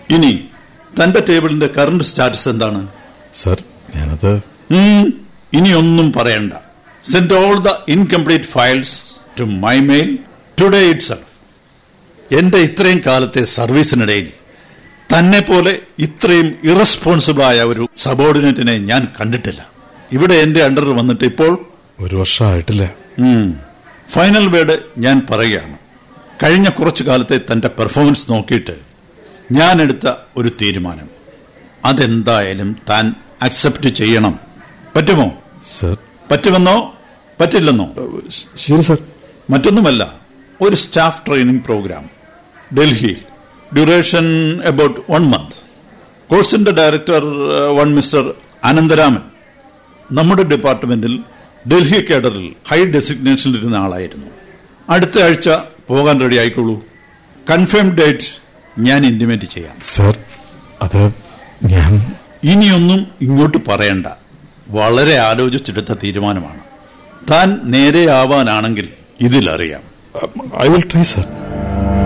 ഇനി തന്റെ ടേബിളിന്റെ കറണ്ട് സ്റ്റാറ്റസ് എന്താണ് സർ ഞാനത് ഉം, ഇനിയൊന്നും പറയണ്ട send all the incomplete files to my mail today itself എന്റെ ഇത്രയും കാലത്തെ സർവീസിനിടയിൽ തന്നെ പോലെ ഇത്രയും ഇറസ്പോൺസിബിളായ ഒരു സബോർഡിനേറ്റിനെ ഞാൻ കണ്ടിട്ടില്ല ഇവിടെ എന്റെ അണ്ടർ വന്നിട്ട് ഇപ്പോൾ ഒരു വർഷമായിട്ടില്ല ഉം, ഫൈനൽ വേർഡ് ഞാൻ പറയുകയാണ് കഴിഞ്ഞ കുറച്ചു കാലത്തെ തന്റെ പെർഫോമൻസ് നോക്കിയിട്ട് ഞാൻ എടുത്ത ഒരു തീരുമാനം അതെന്തായാലും താൻ അക്സെപ്റ്റ് ചെയ്യണം പറ്റുമോ സർ പറ്റുമെന്നോ പറ്റില്ലെന്നോ ശ- ശരി സർ മറ്റൊന്നുമല്ല ഒരു സ്റ്റാഫ് ട്രെയിനിങ് പ്രോഗ്രാം ഡൽഹിയിൽ ഡ്യൂറേഷൻ അബൌട്ട് വൺ മന്ത് കോഴ്സിന്റെ ഡയറക്ടർ വൺ മിസ്റ്റർ അനന്തരാമൻ നമ്മുടെ ഡിപ്പാർട്ട്മെന്റിൽ ഡൽഹി കേഡറിൽ ഹൈ ഡെസിഗ്നേഷനിലിരുന്ന ആളായിരുന്നു അടുത്ത ആഴ്ച പോകാൻ റെഡി ആയിക്കോളൂ കൺഫേം ഡേറ്റ് ഞാൻ ഇന്റിമേറ്റ് ചെയ്യാം സർ അത് ഞാൻ ഇനിയൊന്നും ഇങ്ങോട്ട് പറയണ്ട വളരെ ആലോചിച്ചെടുത്ത തീരുമാനമാണ് താൻ നേരെയാവാനാണെങ്കിൽ ഇതിലറിയാം ഐ വിൽ ട്രൈ സർ